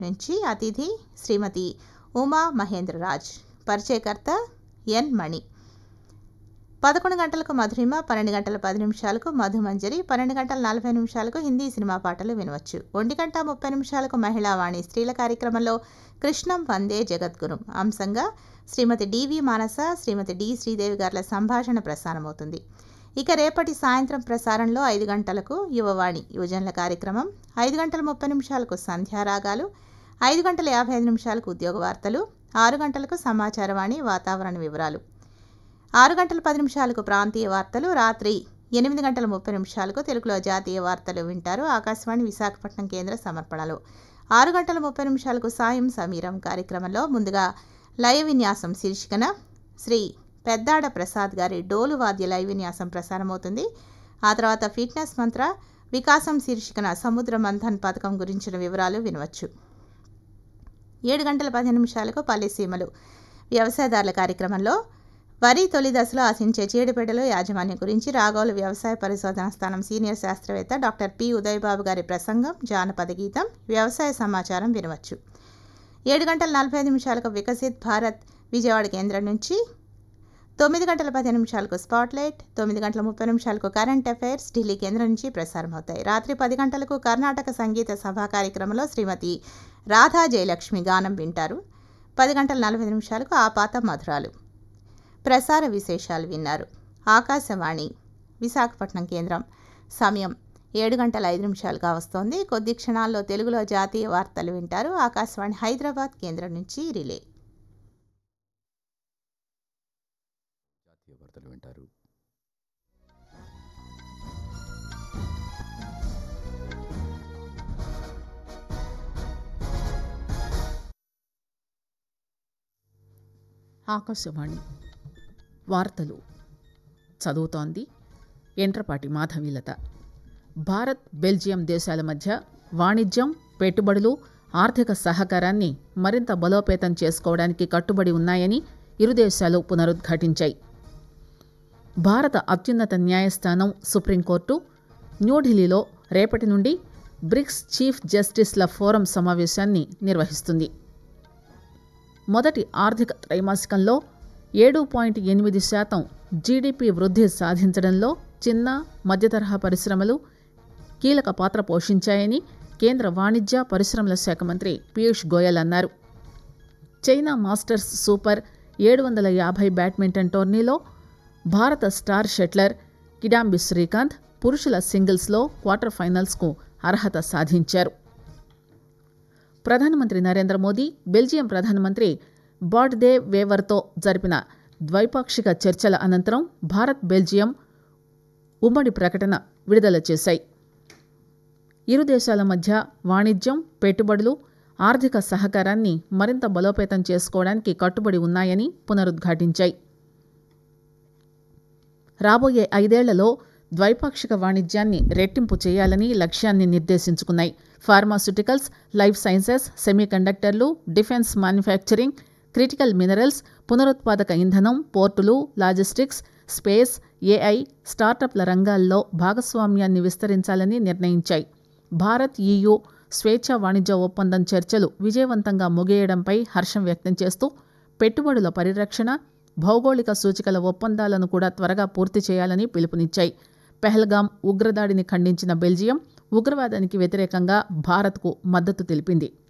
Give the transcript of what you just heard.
నుంచి అతిథి శ్రీమతి ఉమా మహేంద్రరాజ్ పరిచయకర్త ఎన్ మణి పదకొండు గంటలకు మధురిమ పన్నెండు గంటల పది నిమిషాలకు మధుమంజరి పన్నెండు గంటల నలభై నిమిషాలకు హిందీ సినిమా పాటలు వినవచ్చు ఒంటి గంట ముప్పై నిమిషాలకు మహిళావాణి స్త్రీల కార్యక్రమంలో కృష్ణం వందే జగద్గురు అంశంగా శ్రీమతి డివి మానస శ్రీమతి డి శ్రీదేవి గారుల సంభాషణ ప్రసారమవుతుంది ఇక రేపటి సాయంత్రం ప్రసారంలో ఐదు గంటలకు యువవాణి యువజనుల కార్యక్రమం ఐదు గంటల ముప్పై నిమిషాలకు సంధ్యారాగాలు ఐదు గంటల యాభై ఐదు నిమిషాలకు ఉద్యోగ వార్తలు ఆరు గంటలకు సమాచారవాణి వాతావరణ వివరాలు ఆరు గంటల పది నిమిషాలకు ప్రాంతీయ వార్తలు రాత్రి ఎనిమిది గంటల ముప్పై నిమిషాలకు తెలుగులో జాతీయ వార్తలు వింటారు ఆకాశవాణి విశాఖపట్నం కేంద్ర సమర్పణలు ఆరు గంటల ముప్పై నిమిషాలకు సాయం సమీరం కార్యక్రమంలో ముందుగా లయ విన్యాసం శీర్షికన శ్రీ పెద్దాడ ప్రసాద్ గారి డోలు వాద్య లయ విన్యాసం ప్రసారమవుతుంది ఆ తర్వాత ఫిట్నెస్ మంత్ర వికాసం శీర్షికన సముద్ర మంథన్ పథకం గురించిన వివరాలు వినవచ్చు ఏడు గంటల పదిహేను నిమిషాలకు పల్లెసీమలు వ్యవసాయదారుల కార్యక్రమంలో వరి తొలి దశలో ఆశించే చీడపీడలు యాజమాన్యం గురించి రాగోలు వ్యవసాయ పరిశోధన స్థానం సీనియర్ శాస్త్రవేత్త డాక్టర్ పి ఉదయబాబు గారి ప్రసంగం జానపద గీతం వ్యవసాయ సమాచారం వినవచ్చు ఏడు గంటల నలభై ఐదు నిమిషాలకు వికసిత్ భారత్ విజయవాడ కేంద్రం నుంచి తొమ్మిది గంటల పదిహేను నిమిషాలకు స్పాట్లైట్ తొమ్మిది గంటల ముప్పై నిమిషాలకు కరెంట్ అఫైర్స్ ఢిల్లీ కేంద్రం నుంచి ప్రసారం అవుతాయి రాత్రి పది గంటలకు కర్ణాటక సంగీత సభా కార్యక్రమంలో శ్రీమతి రాధా జయలక్ష్మి గానం వింటారు పది గంటల నలభై నిమిషాలకు ఆపాత మధురాలు ప్రసార విశేషాలు విన్నారు ఆకాశవాణి విశాఖపట్నం కేంద్రం సమయం ఏడు గంటల ఐదు నిమిషాలుగా వస్తోంది కొద్ది క్షణాల్లో తెలుగులో జాతీయ వార్తలు వింటారు ఆకాశవాణి హైదరాబాద్ కేంద్రం నుంచి రిలే జాతీయ వార్తలు వింటారు ఆకాశవాణి వార్తలు చదువుతోంది ఎంట్రపాటి మాధవీలత భారత్ బెల్జియం దేశాల మధ్య వాణిజ్యం పెట్టుబడులు ఆర్థిక సహకారాన్ని మరింత బలోపేతం చేసుకోవడానికి కట్టుబడి ఉన్నాయని ఇరు దేశాలు పునరుద్ఘాటించాయి భారత అత్యున్నత న్యాయస్థానం సుప్రీంకోర్టు న్యూఢిల్లీలో రేపటి నుండి బ్రిక్స్ చీఫ్ జస్టిస్ల ఫోరం సమావేశాన్ని నిర్వహిస్తుంది మొదటి ఆర్థిక త్రైమాసికంలో ఏడు పాయింట్ ఎనిమిది శాతం జీడీపీ వృద్ధి సాధించడంలో చిన్న మధ్యతరహా పరిశ్రమలు కీలక పాత్ర పోషించాయని కేంద్ర వాణిజ్య పరిశ్రమల శాఖ మంత్రి పీయూష్ గోయల్ అన్నారు చైనా మాస్టర్స్ సూపర్ ఏడు వందల యాభై బ్యాడ్మింటన్ టోర్నీలో భారత స్టార్ షట్లర్ కిడాంబి శ్రీకాంత్ పురుషుల సింగిల్స్లో క్వార్టర్ ఫైనల్స్కు అర్హత సాధించారు ప్రధానమంత్రి నరేంద్ర మోదీ బెల్జియం ప్రధానమంత్రి బాడ్దే వేవర్తో జరిపిన ద్వైపాక్షిక చర్చల అనంతరం భారత్ బెల్జియం ఉమ్మడి ప్రకటన విడుదల చేశాయి ఇరు దేశాల మధ్య వాణిజ్యం పెట్టుబడులు ఆర్థిక సహకారాన్ని మరింత బలోపేతం చేసుకోవడానికి కట్టుబడి ఉన్నాయని పునరుద్ఘాటించాయి రాబోయే ఐదేళ్లలో ద్వైపాక్షిక వాణిజ్యాన్ని రెట్టింపు చేయాలని లక్ష్యాన్ని నిర్దేశించుకున్నాయి ఫార్మాస్యూటికల్స్ లైఫ్ సైన్సెస్ సెమీకండక్టర్లు డిఫెన్స్ మ్యానుఫ్యాక్చరింగ్ క్రిటికల్ మినరల్స్ పునరుత్పాదక ఇంధనం పోర్టులు లాజిస్టిక్స్ స్పేస్ ఏఐ స్టార్టప్ల రంగాల్లో భాగస్వామ్యాన్ని విస్తరించాలని నిర్ణయించాయి భారత్ ఈయూ స్వేచ్ఛా వాణిజ్య ఒప్పందం చర్చలు విజయవంతంగా ముగియడంపై హర్షం వ్యక్తం చేస్తూ పెట్టుబడుల పరిరక్షణ భౌగోళిక సూచికల ఒప్పందాలను కూడా త్వరగా పూర్తి చేయాలని పిలుపునిచ్చాయి పెహల్గాం ఉగ్రదాడిని ఖండించిన బెల్జియం ఉగ్రవాదానికి వ్యతిరేకంగా భారత్కు మద్దతు తెలిపింది